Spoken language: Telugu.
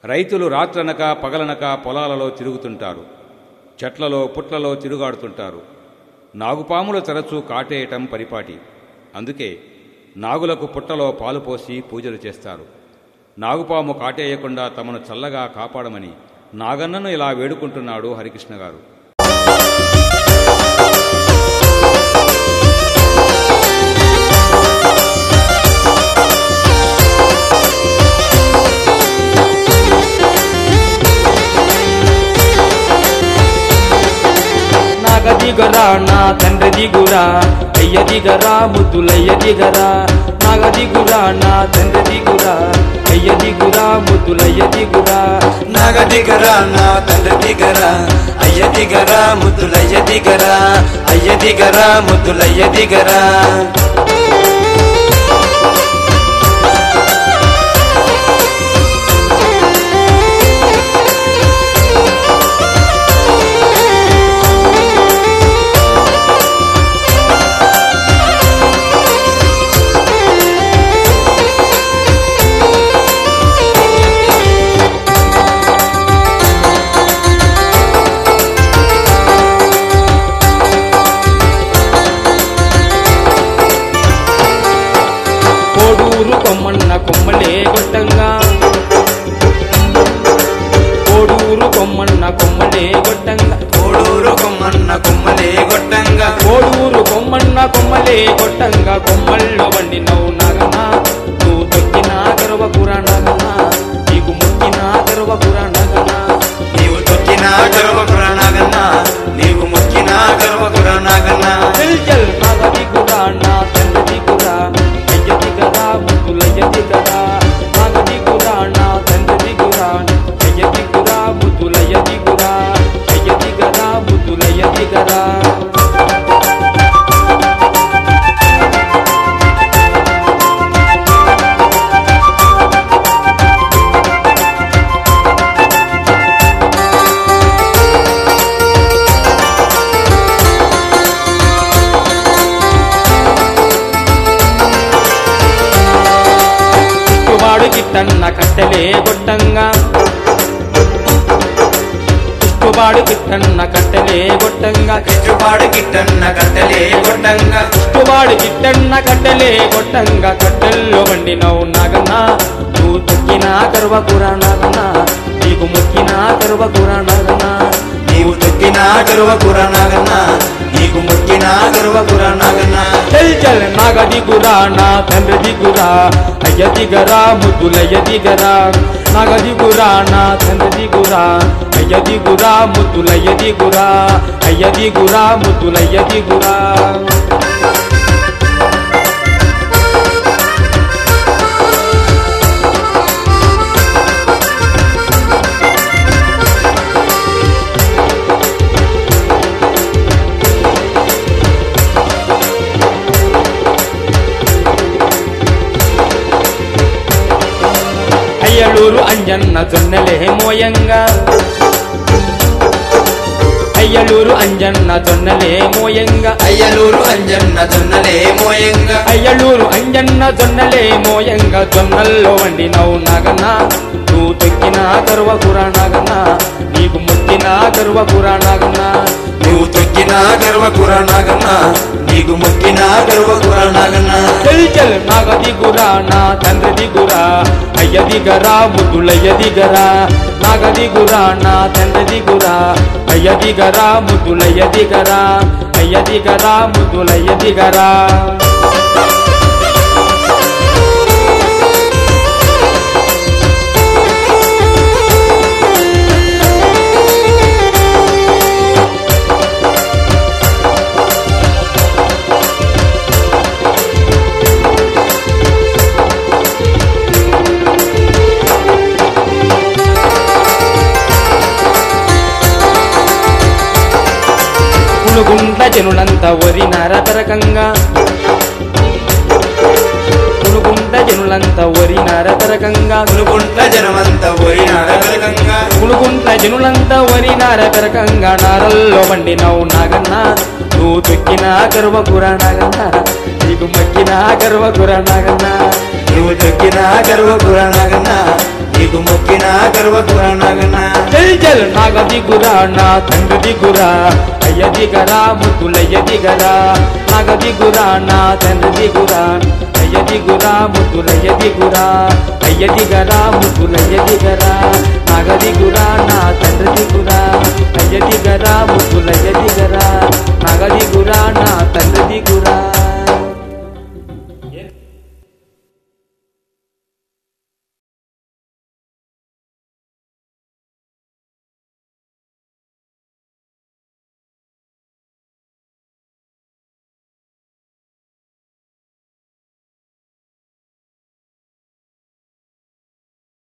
రైతులు రాత్రనక పగలనక పొలాలలో తిరుగుతుంటారు చెట్లలో పుట్లలో తిరుగాడుతుంటారు నాగుపాములు తరచూ కాటేయటం పరిపాటి అందుకే నాగులకు పుట్టలో పాలు పోసి పూజలు చేస్తారు నాగుపాము కాటేయకుండా తమను చల్లగా కాపాడమని నాగన్నను ఇలా వేడుకుంటున్నాడు హరికృష్ణ గారు నాగ దిగరా నా తండ్రి దిగురా అయ్య దిగరా ముద్దులయ్య దిగరా నాగ దిగురా నా తండ్రి దిగురా అయ్య దిగురా ముద్దులయ్య దిగురా నాగ దిగరా నా తండ్రి దిగరా అయ్య దిగరా ముద్దులయ్య దిగరా అయ్య దిగరా ముద్దులయ్య దిగరా కోడూరు కొమ్మన్న కొమ్మలే గొట్టంగా కోడూరు కొమ్మన్న కొమ్మలే గొట్టంగా కోడూరు కొమ్మన్న కొమ్మలే గొట్టంగా కోడూరు కొమ్మన్న కొమ్మలే గొట్టంగా కొమ్మల్లో వండి నవ్వు నగనా నువ్వు తొక్కిన గర్వకుర నగనా నీకు ముక్కిన గర్వకుర నగనా నీవు తొక్కిన గర్వకుర నాగన్న నీవు మొక్కిన గర్వకుర నాగన్న చల్ చల్ నాగది గురా నా తండ్రి గురా అయ్యది గరా ముద్దులయ్య దిగరా నాగది గురా నా తండ్రి గురా అయ్యది గురా ముద్దులయ్య దిగురా అయ్యది గరా ముద్దులయ్య దిగరా వాడు గిట్టన్న కట్టెలే గొట్టంగా వాడు గిట్టన్న కట్టెలే గొట్టంగా కృష్ణుపాడు కిట్టన్న కట్టలే గొట్టంగా వాడు గిట్టన్న కట్టెలే గొట్టంగా కట్టెల్లో వండి నవ్వు నాగన్నా నువ్వు తొక్కిన కరువకుర నాగన్నా నీకు మొక్కిన కరువకుర నాగన్నా నీవు తొక్కిన గర్వకుర నాగన్న నీకు మొక్కిన గర్వకుర నాగన్న చల్ చల్ నాగ దిగురా నా తండ్రి దిగురా అయ్య దిగరా ముద్దులయ్య దిగరా నాగ దిగురా నా తండ్రి దిగురా అయ్య దిగురా ముద్దులయ్య దిగురా అయ్య దిగురా ముద్దులయ్య దిగురా అయ్యలూరు అంజన్న జొన్నలే మోయంగా అయ్యలూరు అంజన్న జొన్నలే మోయంగా అయ్యలూరు అంజన్న జొన్నలే మోయంగా అయ్యలూరు అంజన్న జొన్నలే మోయంగా జొన్నల్లో వండి నవ్వు నాగన్నా నువ్వు తొక్కిన గర్వకుర నాగన్నా నీకు ముక్కిన గర్వకుర నాగన్నా నీవు తొక్కిన గర్వకుర నాగన్న నీకు మొక్కిన గర్వకుర నాగన్న చల్ చల్ నాగ దిగురా నా తండ్రి దిగురా అయ్య దిగరా ముద్దులయ్య దిగరా నాగ దిగురా నా తండ్రి దిగురా అయ్య దిగరా ముద్దులయ్య దిగరా అయ్య దిగరా ముద్దులయ్య దిగరా పునుగుండ్ల జనులంతా వరి నరతరకంగా పునుగుండ్ల జనులంతా వరి నరతరకంగా అనుకుంట జనమంత పోయిన రకరకంగా పునుగుండ్ల జనులంతా వరి నరతరకంగా నారల్లో వండి నవ్వు నాగన్నా నువ్వు తొక్కిన గర్వకుర నాగన్నా నీకు మక్కిన గర్వకుర నాగన్నా నీవు తొక్కిన గర్వకుర నాగన్న నీకు మొక్కిన గర్వకురా నాగన్న జల్ జల్ నాగ దిగురా నా తండ్రి దిగురా అయ్య దిగరా ముద్దులయ్య దిగరా నాగ దిగురా నా తండ్రి దిగురా అయ్య దిగురా ముద్దులయ్య దిగురా అయ్య దిగరా ముద్దులయ్య దిగరా నాగ దిగురా నా తండ్రి దిగురా అయ్య దిగరా ముద్దులయ్య దిగరా నాగ దిగురా